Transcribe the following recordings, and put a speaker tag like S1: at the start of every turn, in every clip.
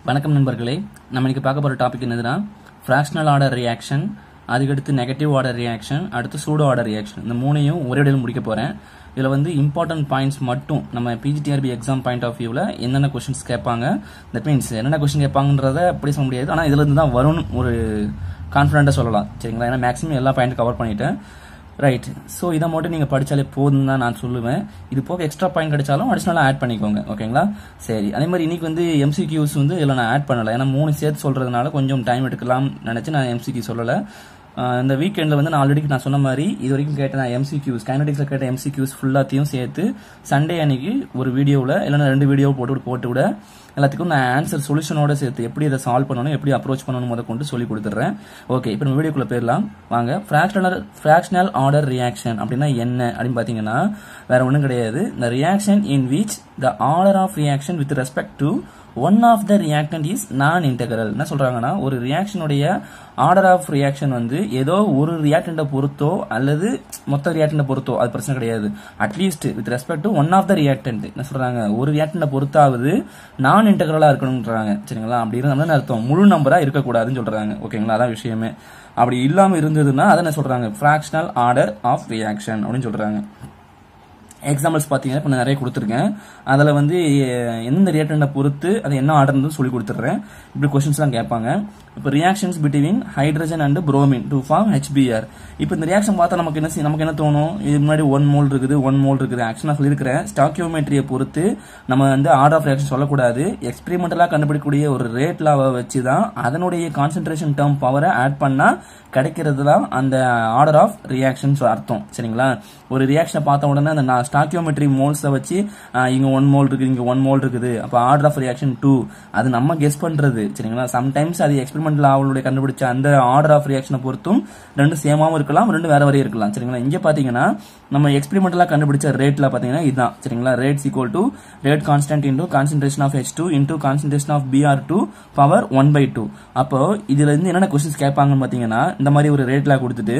S1: வணக்கம் நண்பர்களே நம்ம இன்னைக்கு பார்க்க போகிற டாபிக் என்னதுன்னா ஃப்ராக்ஷனல் ஆர்டர் ரியாக்ஷன் அதுக்கடுத்து நெகட்டிவ் ஆர்டர் ரியாக்ஷன் அடுத்து சூடோ ஆர்டர் ரியாக்ஷன் இந்த மூணையும் ஒரே இடையில முடிக்க போகிறேன் இதில் வந்து இம்பார்ட்டன்ட் பாயிண்ட்ஸ் மட்டும் நம்ம பிஜிடிஆர்பி எக்ஸாம் பாயிண்ட் ஆஃப் வியூவில் என்னென்ன கொஷின்ஸ் கேட்பாங்க தட் மீன்ஸ் என்னென்ன கொஷின் கேட்பாங்கன்றத அப்படி சொல்ல முடியாது ஆனால் இதுலேருந்து தான் வரும்னு ஒரு கான்ஃபிடண்ட்டாக சொல்லலாம் சரிங்களா ஏன்னா மேக்ஸிமம் எல்லா பாயிண்ட் கவர் பண்ணிட்டேன் ரைட் ஸோ இதை மட்டும் நீங்கள் படித்தாலே போதும் தான் நான் சொல்லுவேன் இது போக எக்ஸ்ட்ரா பாயிண்ட் கிடைச்சாலும் அடிஷ்னலாக ஆட் பண்ணிக்கோங்க ஓகேங்களா சரி அதே மாதிரி இன்னைக்கு வந்து எம்சிக்யூஸ் வந்து இதில் நான் ஆட் பண்ணலை ஏன்னா மூணு சேர்த்து சொல்கிறதுனால கொஞ்சம் டைம் எடுக்கலாம் நினச்சி நான் எம்சிக்யூ சொல்லலை ஆஹ் இந்த வீக்கெண்டில் வந்து நான் ஆல்ரெடி நான் சொன்ன மாதிரி இது வரைக்கும் கேட்ட நான் எம்சிக்யூஸ் கைனடிக்ஸில் கேட்ட எம்சிக்யூஸ் ஃபுல்லாத்தையும் சேர்த்து சண்டே அன்னைக்கு ஒரு வீடியோவில் இல்லைன்னா ரெண்டு வீடியோ போட்டு போட்டு விட எல்லாத்துக்கும் நான் ஆன்சர் சொல்யூஷனோட சேர்த்து எப்படி இதை சால்வ் பண்ணணும் எப்படி அப்ரோச் பண்ணணும் முத கொண்டு சொல்லி கொடுத்துட்றேன் ஓகே இப்போ நம்ம வீடியோக்குள்ள போயிடலாம் வாங்க ஃப்ராக்ஷனல் ஃப்ராக்ஷனல் ஆர்டர் ரியாக்ஷன் அப்படின்னா என்ன அப்படின்னு பார்த்தீங்கன்னா வேற ஒன்றும் கிடையாது இந்த reaction in which the order of reaction with respect to one of the reactant is non integral என்ன சொல்றாங்கன்னா ஒரு ரியாக்ஷனுடைய ஆர்டர் ஆஃப் ரியாக்ஷன் வந்து ஏதோ ஒரு ரியாக்டண்ட்டை பொறுத்தோ அல்லது மொத்த ரியாக்டண்ட்டை பொறுத்தோ அது பிரச்சனை கிடையாது at least with respect to one of the reactant என்ன சொல்றாங்க ஒரு ரியாக்டண்ட்டை பொறுத்தாவது நான் இன்டெகரலா இருக்கணும்ன்றாங்க சரிங்களா அப்படி இருந்தாலும் அர்த்தம் முழு நம்பரா இருக்கக்கூடாதுன்னு சொல்றாங்க ஓகேங்களா அதான் விஷயமே அப்படி இல்லாம இருந்ததுன்னா அதை என்ன சொல்றாங்க ஃபிராக்ஷனல் ஆர்டர் ஆஃப் ரியாக்ஷன் அப்படின்னு சொல்றாங்க எக்ஸாம்பிள்ஸ் பார்த்தீங்கன்னா இப்போ நான் நிறைய கொடுத்துருக்கேன் அதில் வந்து எ- எந்த ரியாக்டண்ட்டை பொறுத்து அது என்ன ஆர்டர்னு சொல்லி கொடுத்துட்றேன் இப்படி கொஷின்ஸ்லாம் கேட்பாங்க இப்போ reactions between hydrogen and bromine to form HBr இப்போ இந்த ரியாக்ஷன் பார்த்தா நமக்கு என்ன செய்- நமக்கு என்ன தோணும் இது முன்னாடி ஒன் மோல் இருக்குது ஒன் மோல் இருக்குது ஆக்சுவலாக சொல்லியிருக்கிறேன் ஸ்டாக்கியோமெட்ரியை பொறுத்து நம்ம வந்து ஆர்டர் ஆஃப் ரியாக்ஷன் சொல்லக்கூடாது எக்ஸ்பெரிமெண்டலாக கண்டுபிடிக்கக்கூடிய ஒரு ரேட் லாவை வச்சு தான் அதனுடைய கான்சென்ட்ரேஷன் டேர்ம் பவரை ஆட் பண்ணால் கிடைக்கிறது தான் அந்த ஆர்டர் ஆஃப் ரியாக்ஷன்ஸ் அர்த்தம் சரிங்களா ஒரு ரியாக்ஷனை பார்த்த உடனே அந்த ஸ்டாக்கியோமெட்ரி மோல்ஸை வச்சு ஆஹ், இங்க ஒன் மோல் இருக்குது இங்க ஒன் மோல் இருக்குது அப்போ ஆர்டர் ஆஃப் ரியாக்ஷன் டூ அது நம்ம கெஸ் பண்றது சரிங்களா சம்டைம்ஸ் அது எக்ஸ்பெரிமெண்டல் அவளுடைய கண்டுபிடிச்ச அந்த ஆர்டர் ஆஃப் ரியாக்ஷனை பொறுத்தும் ரெண்டு சேமாவும் இருக்கலாம் ரெண்டு வேற வரையும் இருக்கலாம் சரிங்களா இங்க பாத்தீங்கன்னா நம்ம எக்ஸ்பெரிமெண்டலா கண்டுபிடிச்ச ரேட்ல பாத்தீங்கன்னா இதுதான் சரிங்களா rates equal to rate constant into concentration of H two into concentration of Br two power one by two அப்போ இதுல இருந்து என்னென்ன கொஸ்டின்ஸ் கேட்பாங்கன்னு பாத்தீங்கன்னா இந்த மாதிரி ஒரு ரேட்ல கொடுத்துட்டு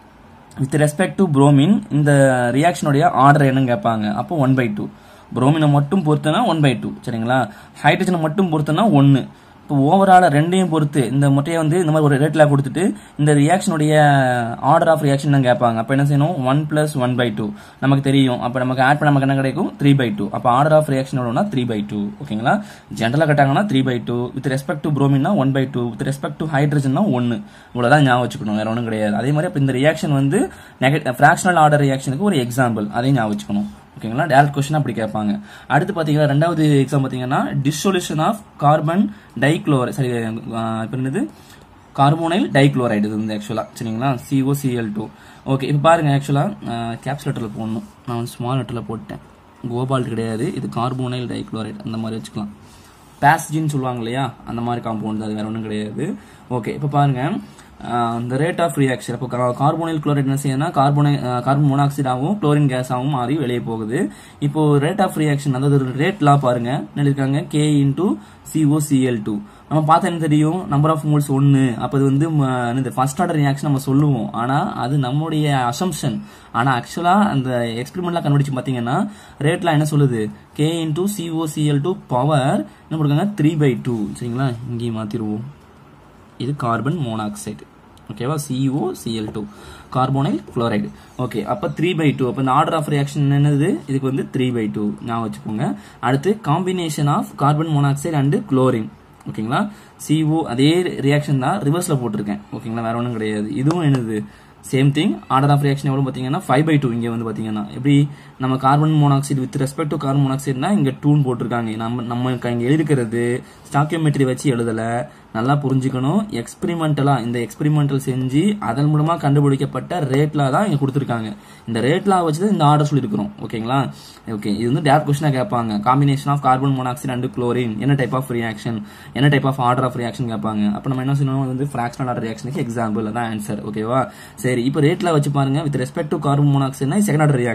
S1: வித் ரெஸ்பெக்ட் டு புரோமின் இந்த ரியாக்ஷனுடைய ஆர்டர் என்னன்னு கேட்பாங்க அப்போ ஒன் பை டூ புரோமினை மட்டும் பொறுத்தனா ஒன் பை டூ சரிங்களா ஹைட்ரஜனை மட்டும் பொறுத்தனா ஒன்று இப்போ ஓவரால ரெண்டையும் பொறுத்து இந்த முட்டையை வந்து இந்த மாதிரி ஒரு ரேட்ல கொடுத்துட்டு இந்த ரியாக்ஷனுடைய ஆர்டர் ஆஃப் ரியாக்ஷன் தான் கேட்பாங்க அப்போ என்ன செய்யணும் one plus one by two நமக்கு தெரியும் அப்போ நமக்கு ஆட் பண்ண நமக்கு என்ன கிடைக்கும் த்ரீ பை டூ அப்போ ஆர்டர் ஆஃப் ரியாக்ஷன் எவ்வளோனா த்ரீ பை டூ ஓகேங்களா ஜென்ரலாக கேட்டாங்கன்னா three by two with respect to புரோமின்னா one by two with respect to ஹைட்ரஜன்னா ஒன்று இவ்வளோதான் ஞாபகம் வச்சுக்கணும் வேற ஒன்றும் கிடையாது அதே மாதிரி அப்போ இந்த ரியாக்ஷன் வந்து நெகட்டிவ் ஃப்ராக்ஷனல் ஆர்டர் ரியாக்ஷனுக்கு ஒரு எக்ஸாம்பிள் அதையும் ஞாபகம் வச்சுக்கணும் ஓகேங்களா டேரக்ட் கொஸ்டின் அப்படி கேட்பாங்க அடுத்து பாத்தீங்கன்னா ரெண்டாவது எக்ஸாம் பாத்தீங்கன்னா டிசொல்யூஷன் ஆஃப் கார்பன் டைக்ளோரைட் சரி அஹ் இப்ப என்னது கார்போனைல் டைக்ளோரைடு இது வந்து ஆக்சுவலா சரிங்களா சிஓசிஎல் டூ ஓகே இப்போ பாருங்க ஆக்சுவலா கேப்ஸ் லெட்டரில் போடணும் நான் வந்து ஸ்மால் லெட்டரில் போட்டேன் கோபால்ட் கிடையாது இது கார்போனைல் டைக்ளோரைடு அந்த மாதிரி வச்சுக்கலாம் பேசஜின்னு சொல்லுவாங்க இல்லையா அந்த மாதிரி காம்பவுண்ட் அது வேற ஒன்றும் கிடையாது ஓகே இப்போ பாருங்க ஆஹ் இந்த ரேட் ஆஃப் ரியாக்ஷன் இப்போ கார்போனைல் குளோரைட் என்ன செய்யணும்னா கார்போனை கார்பன் மோனாக்சைடாகவும் குளோரின் கேஸாகவும் மாறி வெளியே போகுது இப்போ ரேட் ஆஃப் ரியாக்ஷன் அதாவது ரேட்லாம் பாருங்க என்ன இருக்காங்க கே இன்டூ சிஓசிஎல் டூ நம்ம பார்த்தா என்ன தெரியும் நம்பர் ஆஃப் மோல்ஸ் ஒன்று அப்போ இது வந்து ம, என்னது ஃபர்ஸ்ட் ஆர்டர் ரியாக்ஷன் நம்ம சொல்லுவோம் ஆனால் அது நம்முடைய அசம்ஷன் ஆனால் ஆக்சுவலாக அந்த எக்ஸ்பெரிமெண்ட்லாம் கண்டுபிடிச்சு பார்த்தீங்கன்னா ரேட்லாம் என்ன சொல்லுது K into COCl two power என்ன கொடுக்காங்க த்ரீ பை டூ சரிங்களா இங்கேயும் மாற்றிடுவோம் இது கார்பன் மோனாக்சைடு ஓகேவா CO Cl two carbonyl chloride okay அப்போ த்ரீ பை டூ அப்போ இந்த ஆர்டர் ஆஃப் ரியாக்ஷன் என்னது இதுக்கு வந்து த்ரீ பை டூ ஞாபகம் வச்சுக்கோங்க அடுத்து combination of carbon monoxide and chlorine ஓகேங்களா சிஓ அதே ரியாக்ஷன் தான் ரிவர்ஸில் போட்டிருக்கேன் ஓகேங்களா வேற ஒன்றும் கிடையாது இதுவும் என்னது same thing order of reaction எவ்வளோ பார்த்தீங்கன்னா ஃபைவ் பை டூ இங்கே வந்து பார்த்தீங்கன்னா எப்படி நம்ம carbon monoxide with respect to carbon மோனாக்சைடுனா இங்கே டூன் போட்டிருக்காங்க நம்ம நம்ம இங்கே எழுதிக்கிறது ஸ்டாக்கியோமெட்ரி வச்சு எழுதலை நல்லா புரிஞ்சுக்கணும் எக்ஸ்பெரிமெண்டலா இந்த எக்ஸ்பெரிமெண்டல் செஞ்சு அதன் மூலமா கண்டுபிடிக்கப்பட்ட ரேட்லா தான் இங்க கொடுத்துருக்காங்க இந்த ரேட்லா வச்சு தான் இந்த ஆர்டர் சொல்லியிருக்கிறோம் ஓகேங்களா ஓகே இது வந்து டேரக்ட் கொஸ்டினா கேட்பாங்க combination of carbon monoxide and chlorine என்ன டைப் ஆஃப் ரியாக்ஷன் என்ன type of order of reaction கேட்பாங்க அப்போ நம்ம என்ன சொல்லணும் அது வந்து ஃபிராக்ஷனல் ஆர்டர் ரியாக்ஷனுக்கு எக்ஸாம்பிள் அதான் ஆன்சர் ஓகேவா சரி இப்போ ரேட்ல வச்சு பாருங்க வித் ரெஸ்பெக்ட் டு கார்பன் மோனாக்சைடுனா செகண்ட் ஆர்டர் ரியாக்ஷன்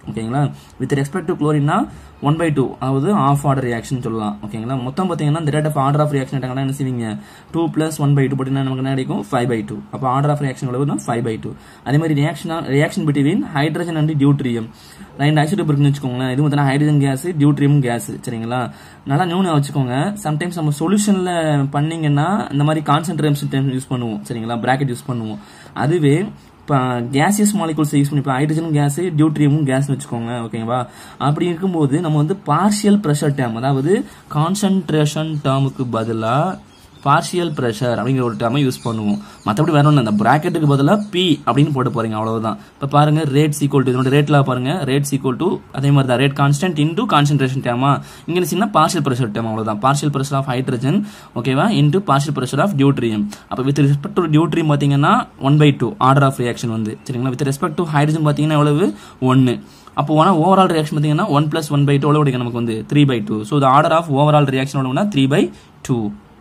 S1: ஓகேங்களா வித் ரெஸ்பெக்ட் டு குளோரின்னா ஒன் பை டூ அதாவது ஆஃப் ஆர்டர் ரியாக்ஷன் சொல்லலாம் ஓகேங்களா மொத்தம் பார்த்தீங்கன்னா இந்த rate of order of reaction எடுத்தாங்கன்னா என்ன செய்வீங்க two plus one by two போட்டீங்கன்னா நமக்கு என்ன கிடைக்கும் ஃபைவ் பை டூ அப்போ ஆர்டர் ஆஃப் ரியாக்ஷன் எவ்வளவுனா ஃபைவ் பை டூ அதே மாதிரி reaction reaction between hydrogen and deuterium ரெண்டு ஐசோடோப் இருக்குன்னு வச்சுக்கோங்களேன் இது பார்த்தீங்கன்னா ஹைட்ரஜன் கேஸ் டியூட்ரியம் கேஸ் சரிங்களா நல்லா நியூனா வச்சுக்கோங்க சம்டைம்ஸ் நம்ம சொல்யூஷன்ல பண்ணீங்கன்னா இந்த மாதிரி கான்சென்ட்ரேஷன் யூஸ் பண்ணுவோம் சரிங்களா பிராக்கெட் யூஸ் பண்ணுவோம் அதுவே இப்போ கேசியஸ் மாலிகூல்ஸ் யூஸ் பண்ணி இப்போ ஹைட்ரஜன் கேஸ் டியூட்ரியமும் கேஸ்னு வச்சுக்கோங்க ஓகேவா அப்படி இருக்கும்போது நம்ம வந்து பார்ஷியல் ப்ரெஷர் டேம் அதாவது கான்சன்ட்ரேஷன் டேர்முக்கு பதிலாக பார்ஷியல் ப்ரெஷர் அப்படிங்கிற ஒரு டேர்மை யூஸ் பண்ணுவோம் மற்றபடி வேற ஒன்று அந்த ப்ராக்கெட்டுக்கு பதிலாக பி அப்படின்னு போட்டு போறீங்க அவ்வளவுதான் இப்போ பாருங்க ரேட் சீக்வல் டு இதனோட ரேட்ல பாருங்க ரேட் சீக்வல் டு அதே மாதிரி தான் ரேட் கான்ஸ்டன்ட் இன்டூ கான்சன்ட்ரேஷன் டேமா இங்க என்ன பார்ஷியல் ப்ரெஷர் டேம் அவ்வளவுதான் பார்ஷியல் ப்ரெஷர் ஆஃப் ஹைட்ரஜன் ஓகேவா into partial pressure of deuterium அப்போ வித் ரெஸ்பெக்ட் டு டியூட்ரியம் பார்த்தீங்கன்னா one by two order of reaction வந்து சரிங்களா வித் ரெஸ்பெக்ட் டு ஹைட்ரஜன் பார்த்தீங்கன்னா எவ்வளவு ஒன்று அப்போ ஆனால் ஓவரால் ரியாக்ஷன் பார்த்தீங்கன்னா one plus one by two எவ்வளோ கிடைக்கும் நமக்கு வந்து three by two so order of overall reaction எவ்வளோனா த்ரீ பை டூ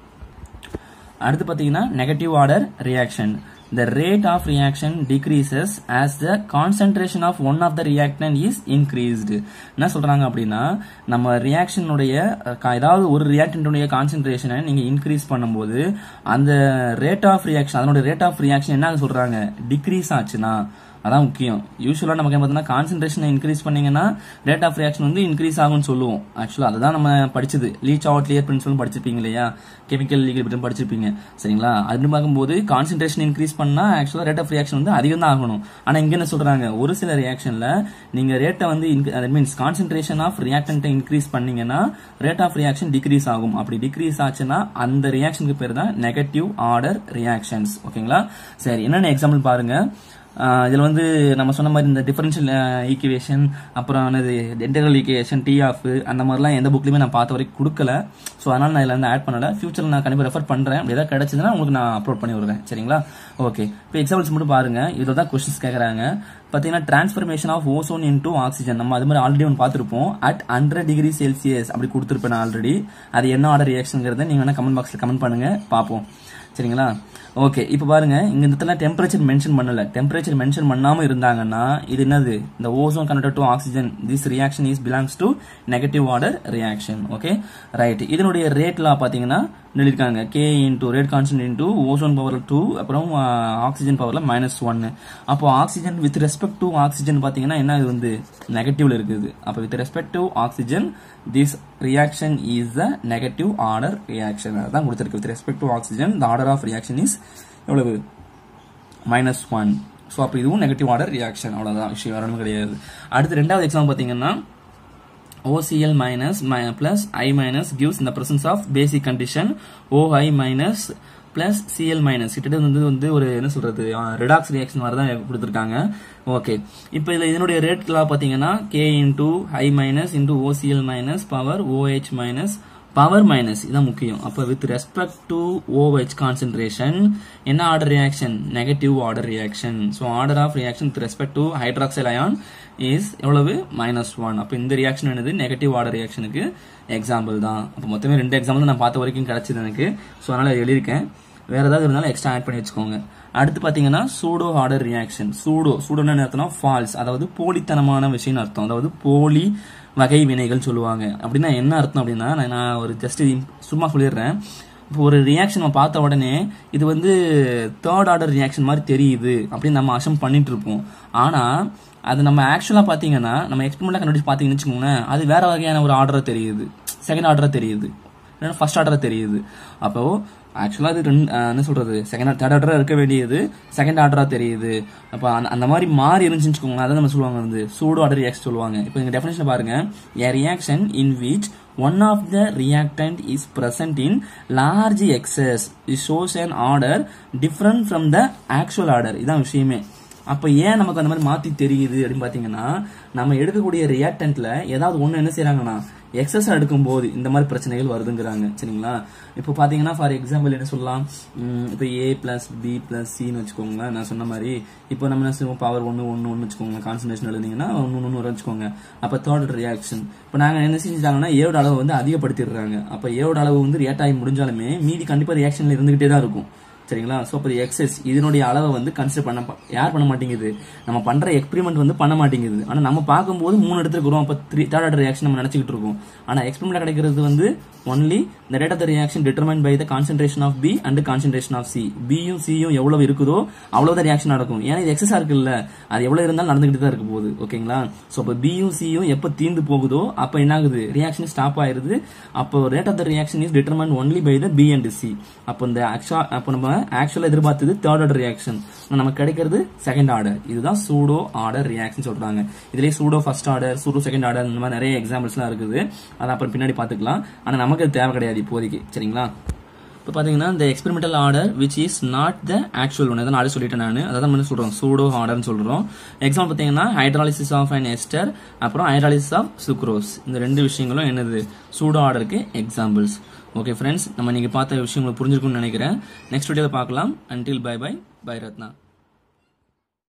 S1: அடுத்து பார்த்தீங்கன்னா negative order reaction the rate of reaction decreases as the concentration of one of the reactant is increased என்ன சொல்றாங்க அப்படின்னா நம்ம ரியாக்ஷனுடைய ஏதாவது ஒரு ரியாக்டன்டுடைய கான்சென்ட்ரேஷனை நீங்க இன்க்ரீஸ் பண்ணும்போது அந்த ரேட் ஆஃப் ரியாக்ஷன் அதனுடைய ரேட் ஆஃப் ரியாக்ஷன் என்ன சொல்றாங்க டிக்ரீஸ் ஆச்சுன்னா அதான் முக்கியம் யூஸ்வலாக நமக்கு பார்த்தீங்கன்னா கான்சென்ட்ரேஷனை இன்க்ரீஸ் பண்ணீங்கன்னா ரேட் ஆஃப் ரியாக்ஷன் வந்து இன்க்ரீஸ் ஆகும்னு சொல்லுவோம் ஆக்சுவலாக அதுதான் நம்ம படிச்சது லீச் அவுட் லியர் பிரின்சிபல் படிச்சிருப்பீங்க இல்லையா கெமிக்கல் லீகல் பற்றி படிச்சிருப்பீங்க சரிங்களா அப்படி பார்க்கும்போது கான்சென்ட்ரேஷன் இன்க்ரீஸ் பண்ணா ஆக்சுவலாக ரேட் ஆஃப் ரியாக்ஷன் வந்து அதிகம் தான் ஆகணும் ஆனால் இங்கே என்ன சொல்றாங்க ஒரு சில ரியாக்ஷன்ல நீங்க ரேட்டை வந்து மீன்ஸ் கான்சென்ட்ரேஷன் ஆஃப் ரியாக்டன்ட்டை இன்க்ரீஸ் பண்ணீங்கன்னா ரேட் ஆஃப் ரியாக்ஷன் டிக்ரீஸ் ஆகும் அப்படி டிக்ரீஸ் ஆச்சுன்னா அந்த ரியாக்ஷனுக்கு பேர் தான் நெகட்டிவ் ஆர்டர் ரியாக்ஷன்ஸ் ஓகேங்களா சரி என்னென்ன எக்ஸாம்பிள் பாருங்க இதில் வந்து நம்ம சொன்ன மாதிரி இந்த டிஃபரன்ஷியல் ஈக்குவேஷன் அப்புறம் என்னது இன்டெகிரல் ஈக்குவேஷன் டி ஆஃப் அந்த மாதிரிலாம் எந்த புக்லையுமே நான் பார்த்த வரைக்கும் கொடுக்கல ஸோ அதனால் நான் இதில் வந்து ஆட் பண்ணல ஃபியூச்சரில் நான் கண்டிப்பாக ரெஃபர் பண்ணுறேன் அப்படி ஏதாவது கிடச்சதுன்னா உங்களுக்கு நான் அப்லோட் பண்ணி விடுறேன் சரிங்களா ஓகே இப்போ எக்ஸாம்பிள்ஸ் மட்டும் பாருங்க இதில் தான் கொஸ்டின்ஸ் கேட்குறாங்க பார்த்தீங்கன்னா transformation of ozone into oxygen நம்ம அது மாதிரி ஆல்ரெடி ஒன்று பார்த்துருப்போம் அட் ஹண்ட்ரட் டிகிரி செல்சியஸ் அப்படி கொடுத்துருப்பேன் நான் ஆல்ரெடி அது என்ன ஆர்டர் ரியாக்ஷனுங்கிறத நீங்கள் வேணால் கமெண்ட் பாக்ஸில் கமெண்ட் பண்ணுங்க பார்ப்போம் சரிங்களா ஓகே இப்போ பாருங்க இங்க இந்த இடத்துல டெம்பரேச்சர் மென்ஷன் பண்ணல டெம்பரேச்சர் மென்ஷன் பண்ணாம இருந்தாங்கன்னா இது என்னது இந்த ozone connected to oxygen this reaction is belongs to negative order reaction okay right இதனுடைய ரேட்லாம் பாத்தீங்கன்னா எழுதிருக்காங்க K into rate constant into ozone power two அப்புறம் ஆக்சிஜன் பவர்ல மைனஸ் ஒன்னு அப்போ oxygen with respect to oxygen பாத்தீங்கன்னா என்ன இது வந்து நெகட்டிவ்ல இருக்குது அப்போ with respect to oxygen this reaction is the negative order reaction அதான் கொடுத்துருக்கு with respect to oxygen the order of reaction is எவ்வளவு மைனஸ் ஒன் ஸோ அப்போ இதுவும் நெகட்டிவ் ஆர்டர் ரியாக்ஷன் அவ்வளோதான் விஷயம் வரணும் கிடையாது அடுத்து ரெண்டாவது எக்ஸாம் பார்த்தீங்கன்னா OCl minus mi- plus I minus gives in the presence of basic condition OI minus plus Cl minus கிட்டத்தட்ட வந்து வந்து ஒரு என்ன சொல்றது ரிடாக்ஸ் ரியாக்ஷன் மாதிரி தான் கொடுத்துருக்காங்க ஓகே இப்போ இதில் இதனுடைய ரேட்லாம் பார்த்தீங்கன்னா K into I minus into OCl minus power OH minus power minus இதான் முக்கியம் அப்போ with respect to OH concentration என்ன order reaction negative order reaction so order of reaction with respect to hydroxyl ion is எவ்வளவு minus one அப்போ இந்த reaction என்னது negative order ரியாக்ஷனுக்கு example தான் அப்போ மொத்தமே ரெண்டு எக்ஸாம்பிள் நான் பார்த்த வரைக்கும் கிடைச்சது எனக்கு ஸோ அதனால எழுதியிருக்கேன் வேற ஏதாவது இருந்தாலும் எக்ஸ்ட்ரா ஆட் பண்ணி வச்சுக்கோங்க அடுத்து பாத்தீங்கன்னா சூடோ ஆர்டர் ரியாக்ஷன் சூடோ சூடோன்னு என்ன அர்த்தம்னா ஃபால்ஸ் அதாவது போலித்தனமான விஷயம் அர்த்தம் அதாவது போலி வகை வினைகள் சொல்லுவாங்க அப்படின்னா என்ன அர்த்தம் அப்படின்னா நான் நான் ஒரு ஜஸ்ட் சும்மா சொல்லிடுறேன் இப்போ ஒரு ரியாக்ஷன் நம்ம பார்த்த உடனே இது வந்து தேர்ட் ஆர்டர் ரியாக்ஷன் மாதிரி தெரியுது அப்படின்னு நம்ம அசம் பண்ணிட்டு இருப்போம் ஆனா அது நம்ம ஆக்சுவலா பாத்தீங்கன்னா நம்ம எக்ஸ்பெரிமெண்டா கண்டுபிடிச்சு பாத்தீங்கன்னு வச்சுக்கோங்களேன் அது வேற வகையான ஒரு ஆர்டரா தெரியுது செகண்ட் ஆர்டரா தெரியுது இல்லைன்னா ஃபர்ஸ்ட் ஆர்டரா தெரியுது அப்போ ஆக்சுவலா இது ரெண்டு அஹ், என்ன சொல்றது செகண்ட் தேர்ட் ஆர்டரா இருக்க வேண்டியது செகண்ட் ஆர்டரா தெரியுது அப்ப அந்த அந்த மாதிரி மாறி இருந்துச்சுன்னு வச்சுக்கோங்களேன் அதை நம்ம சொல்லுவாங்க வந்து சூடோ ஆர்டர் ரியாக்ஷன் சொல்லுவாங்க இப்போ இந்த டெஃபினேஷன் பாருங்க a reaction in which one of the reactant is present in large excess it shows an order different from the actual order இதான் விஷயமே அப்ப ஏன் நமக்கு அந்த மாதிரி மாத்தி தெரியுது அப்படின்னு பாத்தீங்கன்னா நம்ம எடுக்கக்கூடிய ரியாக்டன்ட்ல ஏதாவது ஒண்ணு என்ன செய்றாங்கன்னா எக்ஸஸ் எடுக்கும்போது இந்த மாதிரி பிரச்சனைகள் வருதுங்கிறாங்க சரிங்களா இப்போ பாத்தீங்கன்னா ஃபார் எக்ஸாம்பிள் என்ன சொல்லலாம் உம், இப்போ ஏ பிளஸ் பி பிளஸ் சின்னு வச்சுக்கோங்களேன் நான் சொன்ன மாதிரி இப்போ நம்ம என்ன செய்வோம் பவர் ஒன்று ஒன்று ஒன்று வச்சுக்கோங்க கான்சன்ட்ரேஷன் எழுதிங்கன்னா ஒன்று ஒன்று வச்சுக்கோங்க அப்போ தேர்ட் ரியாக்ஷன் இப்போ நாங்கள் என்ன செஞ்சுட்டாங்கன்னா ஏவோட அளவு வந்து அதிகப்படுத்திடுறாங்க அப்போ ஏவோட அளவு வந்து ரியாக்ட் ஆகி முடிஞ்சாலுமே மீதி கண்டிப்பாக ரியாக்ஷன்ல இருந்துகிட்டே தான் இருக்கும் சரிங்களா ஸோ அப்போ எக்ஸஸ் இதனுடைய அளவை வந்து கன்சிடர் பண்ண யார் பண்ண மாட்டேங்குது நம்ம பண்ற எக்ஸ்பெரிமெண்ட் வந்து பண்ண மாட்டேங்குது ஆனா நம்ம பார்க்கும்போது மூணு எடுத்துக்கிறோம் அப்போ த்ரீ தேர்ட் ஆர்டர் ரியாக்ஷன் நம்ம நினைச்சிட்டு இருக்கோம் ஆனா எக்ஸ்பெரிமெண்ட்ல கிடைக்கிறது வந்து only the rate of the reaction determined by the concentration of B and concentration of C பியும் சியும் எவ்வளவு இருக்குதோ அவ்வளவுதான் ரியாக்ஷன் நடக்கும் ஏன்னா இது எக்ஸஸா இருக்குல்ல அது எவ்வளவு இருந்தாலும் நடந்துகிட்டு தான் இருக்க போகுது ஓகேங்களா ஸோ அப்போ பியும் சியும் எப்போ தீந்து போகுதோ அப்போ என்ன ஆகுது ரியாக்ஷன் ஸ்டாப் ஆயிருது அப்போ rate of the reaction is determine only by the B and C அப்போ இந்த ஆக்சுவலா அப்போ நம்ம ஆக்சுவலா எதிர்பார்த்தது தேர்ட் ஆர்டர் ரியாக்ஷன் நமக்கு கிடைக்கிறது செகண்ட் ஆர்டர் இதுதான் சூடோ ஆர்டர் ரியாக்ஷன் சொல்றாங்க இதுலயே pseudo first order pseudo second order இந்த மாதிரி நிறைய எக்ஸாம்பிள்ஸ்லாம் இருக்குது அதை அப்புறம் பின்னாடி பார்த்துக்கலாம் ஆனா நமக்கு அது தேவை கிடையாது இப்போதைக்கு சரிங்களா இப்போ பார்த்தீங்கன்னா இந்த experimental order which is not the actual one அதை நான் சொல்லிட்டேன் நான் அதை தான் சொல்கிறோம் சூடோ ஆர்டர்னு சொல்கிறோம் எக்ஸாம்பிள் பார்த்தீங்கன்னா ஹைட்ராலிசிஸ் ஆஃப் அன் எஸ்டர் அப்புறம் ஹைட்ராலிசிஸ் ஆஃப் சுக்ரோஸ் இந்த ரெண்டு விஷயங்களும் என்னது சூடோ ஆர்டருக்கு எக்ஸாம்பிள்ஸ் ஓகே ஃப்ரெண்ட்ஸ் நம்ம நீங்கள் பார்த்த விஷயம் உங்களுக்கு புரிஞ்சிருக்கும்னு நினைக்கிறேன் நெக்ஸ்ட் வீடியோவில் பார்க்கலாம் until bye bye bye Ratna